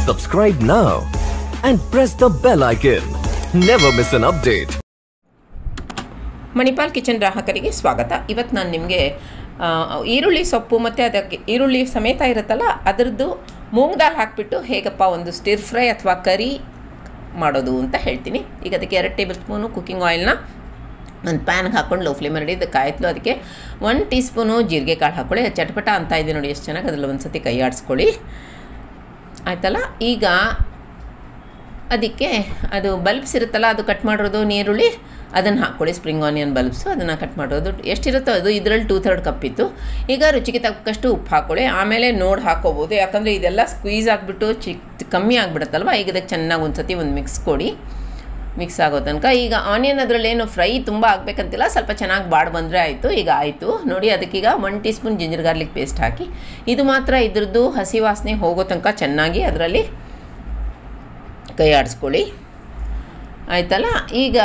Subscribe now and press the bell icon. Never miss an update. Manipal kitchen ಗ್ರಾಹಕರಿಗೆ ಸ್ವಾಗತ ಇವತ್ತು ನಾನು ನಿಮಗೆ ಈರುಳ್ಳಿ ಸೊಪ್ಪು ಮತ್ತು ಅದಕ್ಕೆ ಈರುಳ್ಳಿ ಸಮೇತ ಇರುತ್ತಲ್ಲ ಅದರದ್ದು ಮೂಂಗ್ ದಾಲ್ ಹಾಕಿಬಿಟ್ಟು ಹೇಗಪ್ಪ ಒಂದು ಸ್ಟಿರ್ ಫ್ರೈ ಅಥವಾ ಕರಿ ಮಾಡೋದು ಅಂತ ಹೇಳ್ತೀನಿ ಈಗ ಅದಕ್ಕೆ ಎರಡು ಟೇಬಲ್ ಸ್ಪೂನು ಕುಕ್ಕಿಂಗ್ ಆಯಿಲ್ನ ಒಂದು ಪ್ಯಾನ್ಗೆ ಹಾಕ್ಕೊಂಡು ಲೋ ಫ್ಲೇಮ್ ಮಾಡಿ ಇದು ಕಾಯ್ತು ಅದಕ್ಕೆ ಒನ್ ಟೀ ಸ್ಪೂನು ಜೀರಿಗೆ ಕಾಳು ಹಾಕ್ಕೊಳ್ಳಿ ಅದು ಚಟಪಟ ಅಂತ ಇದೆ ನೋಡಿ ಎಷ್ಟು ಚೆನ್ನಾಗಿ ಅದರಲ್ಲಿ ಒಂದು ಸತಿ ಕೈ ಆಡಿಸ್ಕೊಳ್ಳಿ ಆಯ್ತಲ್ಲ ಈಗ ಅದಕ್ಕೆ ಅದು ಬಲ್ಬ್ಸ್ ಇರುತ್ತಲ್ಲ ಅದು ಕಟ್ ಮಾಡಿರೋದು ನೀರುಳ್ಳಿ ಅದನ್ನು ಹಾಕ್ಕೊಳ್ಳಿ ಸ್ಪ್ರಿಂಗ್ ಆನಿಯನ್ ಬಲ್ಬ್ಸು ಅದನ್ನು ಕಟ್ ಮಾಡೋದು ಎಷ್ಟಿರುತ್ತೋ ಅದು ಇದರಲ್ಲಿ ಟೂ ಥರ್ಡ್ ಕಪ್ ಇತ್ತು ಈಗ ರುಚಿಗೆ ತಕ್ಕಷ್ಟು ಉಪ್ಪು ಹಾಕ್ಕೊಳ್ಳಿ ಆಮೇಲೆ ನೋಡಿ ಹಾಕೋಬೋದು ಯಾಕಂದರೆ ಇದೆಲ್ಲ ಸ್ಕ್ವೀಸ್ ಆಗಿಬಿಟ್ಟು ಚಿಕ್ಕ ಕಮ್ಮಿ ಆಗಿಬಿಡುತ್ತಲ್ವ ಈಗ ಅದಕ್ಕೆ ಚೆನ್ನಾಗಿ ಒಂದು ಸತಿ ಒಂದು ಮಿಕ್ಸ್ ಕೊಡಿ ಮಿಕ್ಸ್ ಆಗೋ ತನಕ ಈಗ ಆನಿಯನ್ ಅದರಲ್ಲೇನು ಫ್ರೈ ತುಂಬ ಆಗಬೇಕಂತಿಲ್ಲ ಸ್ವಲ್ಪ ಚೆನ್ನಾಗಿ ಬಾಡ್ ಬಂದರೆ ಆಯಿತು ಈಗ ಆಯಿತು ನೋಡಿ ಅದಕ್ಕೀಗ one teaspoon ginger garlic paste ಹಾಕಿ ಇದು ಮಾತ್ರ ಇದ್ರದ್ದು ಹಸಿ ವಾಸನೆ ಹೋಗೋ ತನಕ ಚೆನ್ನಾಗಿ ಅದರಲ್ಲಿ ಕೈ ಆಡಿಸ್ಕೊಳ್ಳಿ ಆಯ್ತಲ್ಲ ಈಗ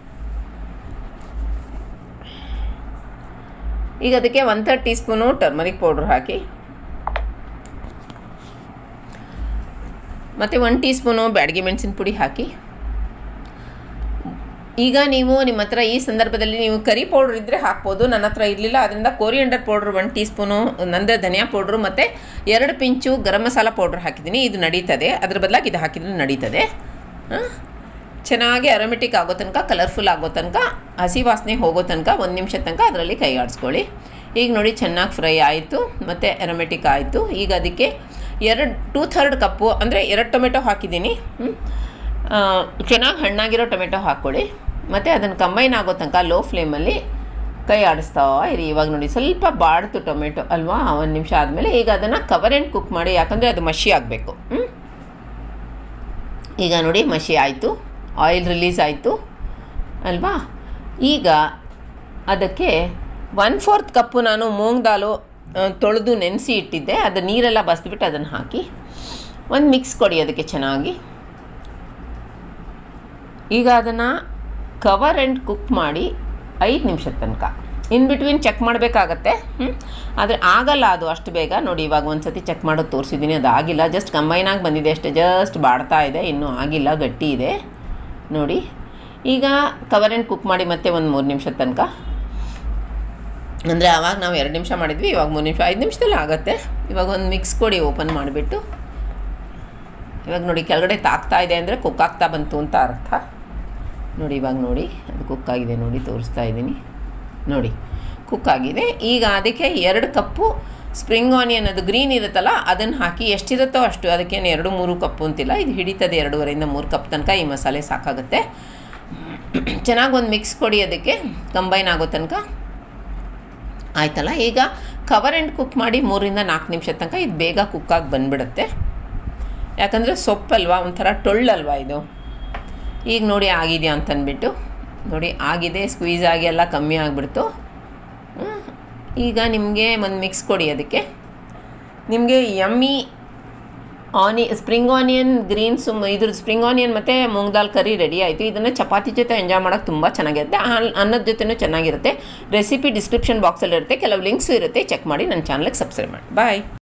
ಈಗ ಅದಕ್ಕೆ one third teaspoon turmeric powder ಹಾಕಿ ಮತ್ತು ಒನ್ ಟೀ ಸ್ಪೂನು ಬ್ಯಾಡಗಿ ಮೆಣಸಿನ ಪುಡಿ ಹಾಕಿ ಈಗ ನೀವು ನಿಮ್ಮ ಹತ್ರ ಈ ಸಂದರ್ಭದಲ್ಲಿ ನೀವು ಕರಿ ಪೌಡ್ರ್ ಇದ್ದರೆ ಹಾಕ್ಬೋದು ನನ್ನ ಹತ್ರ ಇರಲಿಲ್ಲ ಅದರಿಂದ coriander powder one teaspoon ನಂದೇ ಧನಿಯಾ ಪೌಡ್ರು ಮತ್ತು ಎರಡು ಪಿಂಚು ಗರಂ ಮಸಾಲ ಪೌಡ್ರ್ ಹಾಕಿದ್ದೀನಿ ಇದು ನಡೀತದೆ ಅದ್ರ ಬದಲಾಗಿ ಇದು ಹಾಕಿದ್ರೆ ನಡೀತದೆ ಚೆನ್ನಾಗಿ ಅರೋಮೆಟಿಕ್ ಆಗೋ ತನಕ ಕಲರ್ಫುಲ್ ಆಗೋ ತನಕ ಹಸಿ ವಾಸನೆ ಹೋಗೋ ತನಕ ಒಂದು ನಿಮಿಷ ತನಕ ಅದರಲ್ಲಿ ಕೈ ಆಡಿಸ್ಕೊಳ್ಳಿ ಈಗ ನೋಡಿ ಚೆನ್ನಾಗಿ ಫ್ರೈ ಆಯಿತು ಮತ್ತು ಅರೋಮೆಟಿಕ್ ಆಯಿತು ಈಗ ಅದಕ್ಕೆ ಎರಡು ಟೂ ಥರ್ಡ್ ಕಪ್ಪು ಅಂದರೆ ಎರಡು ಟೊಮೆಟೊ ಹಾಕಿದ್ದೀನಿ ಚೆನ್ನಾಗಿ ಹಣ್ಣಾಗಿರೋ ಟೊಮೆಟೊ ಹಾಕ್ಕೊಳ್ಳಿ ಮತ್ತು ಅದನ್ನು ಕಂಬೈನ್ ಆಗೋ ತನಕ ಲೋ ಫ್ಲೇಮಲ್ಲಿ ಕೈ ಆಡಿಸ್ತಾ ಇರಿ ಇವಾಗ ನೋಡಿ ಸ್ವಲ್ಪ ಬಾಡ್ತು ಟೊಮೆಟೊ ಅಲ್ವಾ ಒಂದು ನಿಮಿಷ ಆದಮೇಲೆ ಈಗ ಅದನ್ನು ಕವರ್ ಆ್ಯಂಡ್ ಕುಕ್ ಮಾಡಿ ಯಾಕಂದರೆ ಅದು ಮಷಿ ಆಗಬೇಕು ಈಗ ನೋಡಿ ಮಷಿ ಆಯಿತು ಆಯಿಲ್ ರಿಲೀಸ್ ಆಯಿತು ಅಲ್ವಾ ಈಗ ಅದಕ್ಕೆ ಒನ್ ಫೋರ್ತ್ ಕಪ್ಪು ನಾನು ಮೂಂಗ್ ದಾಲು ತೊಳೆದು ನೆನೆಸಿ ಇಟ್ಟಿದ್ದೆ ಅದು ನೀರೆಲ್ಲ ಬಸ್ದುಬಿಟ್ಟು ಅದನ್ನು ಹಾಕಿ ಒಂದು ಮಿಕ್ಸ್ ಕೊಡಿ ಅದಕ್ಕೆ ಚೆನ್ನಾಗಿ ಈಗ ಅದನ್ನು ಕವರ್ ಆ್ಯಂಡ್ ಕುಕ್ ಮಾಡಿ ಐದು ನಿಮಿಷದ ತನಕ ಇನ್ ಬಿಟ್ವೀನ್ ಚೆಕ್ ಮಾಡಬೇಕಾಗತ್ತೆ ಆದರೆ ಆಗಲ್ಲ ಅದು ಅಷ್ಟು ಬೇಗ ನೋಡಿ ಇವಾಗ ಒಂದು ಸತಿ ಚೆಕ್ ಮಾಡೋದು ತೋರಿಸಿದ್ದೀನಿ ಅದು ಆಗಿಲ್ಲ ಜಸ್ಟ್ ಕಂಬೈನಾಗಿ ಬಂದಿದೆ ಅಷ್ಟೇ ಜಸ್ಟ್ ಬಾಡ್ತಾ ಇದೆ ಇನ್ನೂ ಆಗಿಲ್ಲ ಗಟ್ಟಿ ಇದೆ ನೋಡಿ ಈಗ ಕವರ್ ಆ್ಯಂಡ್ ಕುಕ್ ಮಾಡಿ ಮತ್ತೆ ಒಂದು ಮೂರು ನಿಮಿಷದ ತನಕ ಅಂದರೆ ಆವಾಗ ನಾವು ಎರಡು ನಿಮಿಷ ಮಾಡಿದ್ವಿ ಇವಾಗ ಮೂರು ನಿಮಿಷ ಐದು ನಿಮಿಷದಲ್ಲಿ ಆಗುತ್ತೆ ಇವಾಗ ಒಂದು ಮಿಕ್ಸ್ ಕೊಡಿ ಓಪನ್ ಮಾಡಿಬಿಟ್ಟು ಇವಾಗ ನೋಡಿ ಕೆಳಗಡೆ ತಾಕ್ತಾ ಇದೆ ಅಂದರೆ ಕುಕ್ ಆಗ್ತಾ ಬಂತು ಅಂತ ಅರ್ಥ ನೋಡಿ ಇವಾಗ ನೋಡಿ ಅದು ಕುಕ್ ಆಗಿದೆ ನೋಡಿ ತೋರಿಸ್ತಾ ಇದ್ದೀನಿ ನೋಡಿ ಕುಕ್ ಆಗಿದೆ ಈಗ ಅದಕ್ಕೆ ಎರಡು ಕಪ್ಪು ಸ್ಪ್ರಿಂಗ್ ಆನಿಯನ್ ಅದು ಗ್ರೀನ್ ಇರುತ್ತಲ್ಲ ಅದನ್ನು ಹಾಕಿ ಎಷ್ಟಿರುತ್ತೋ ಅಷ್ಟು ಅದಕ್ಕೇನು ಎರಡು ಮೂರು ಕಪ್ಪು ಅಂತಿಲ್ಲ ಇದು ಹಿಡಿತದೆ ಎರಡೂವರೆಯಿಂದ ಮೂರು ಕಪ್ ತನಕ ಈ ಮಸಾಲೆ ಸಾಕಾಗುತ್ತೆ ಚೆನ್ನಾಗಿ ಒಂದು ಮಿಕ್ಸ್ ಕೊಡಿ ಅದಕ್ಕೆ ಕಂಬೈನ್ ಆಗೋ ತನಕ ಆಯ್ತಲ್ಲ ಈಗ ಕವರ್ ಆ್ಯಂಡ್ ಕುಕ್ ಮಾಡಿ ಮೂರಿಂದ ನಾಲ್ಕು ನಿಮಿಷ ತನಕ ಇದು ಬೇಗ ಕುಕ್ಕಾಗಿ ಬಂದುಬಿಡುತ್ತೆ ಯಾಕಂದರೆ ಸೊಪ್ಪಲ್ವಾ ಒಂಥರ ಟೊಳ್ಳಲ್ವಾ ಇದು ಈಗ ನೋಡಿ ಆಗಿದೆಯಾ ಅಂತಂದ್ಬಿಟ್ಟು ನೋಡಿ ಆಗಿದೆ ಸ್ಕ್ವೀಸ್ ಆಗಿ ಎಲ್ಲ ಕಮ್ಮಿ ಆಗಿಬಿಡ್ತು ಈಗ ನಿಮಗೆ ಒಂದು ಮಿಕ್ಸ್ ಕೊಡಿ ಅದಕ್ಕೆ ನಿಮಗೆ ಯಮ್ಮಿ ಆನಿ ಸ್ಪ್ರಿಂಗ್ ಆನಿಯನ್ ಗ್ರೀನ್ ಸುಮ್ ಇದ್ರ ಸ್ಪ್ರಿಂಗ್ ಆನಿಯನ್ ಮತ್ತು ಮೂಂಗ್ ದಾಲ್ ಕರಿ ರೆಡಿ ಆಯಿತು ಇದನ್ನು ಚಪಾತಿ ಜೊತೆ ಎಂಜಾಯ್ ಮಾಡೋಕ್ಕೆ ತುಂಬ ಚೆನ್ನಾಗಿರುತ್ತೆ ಅನ್ನದ ಜೊತೆನೂ ಚೆನ್ನಾಗಿರುತ್ತೆ ರೆಸಿಪಿ ಡಿಸ್ಕ್ರಿಪ್ಷನ್ ಬಾಕ್ಸಲ್ಲಿ ಇರುತ್ತೆ ಕೆಲವು ಲಿಂಕ್ಸು ಇರುತ್ತೆ ಚೆಕ್ ಮಾಡಿ ನನ್ನ ಚಾನಲ್ಗೆ ಸಬ್ಸ್ಕ್ರೈಬ್ ಮಾಡಿ ಬಾಯ್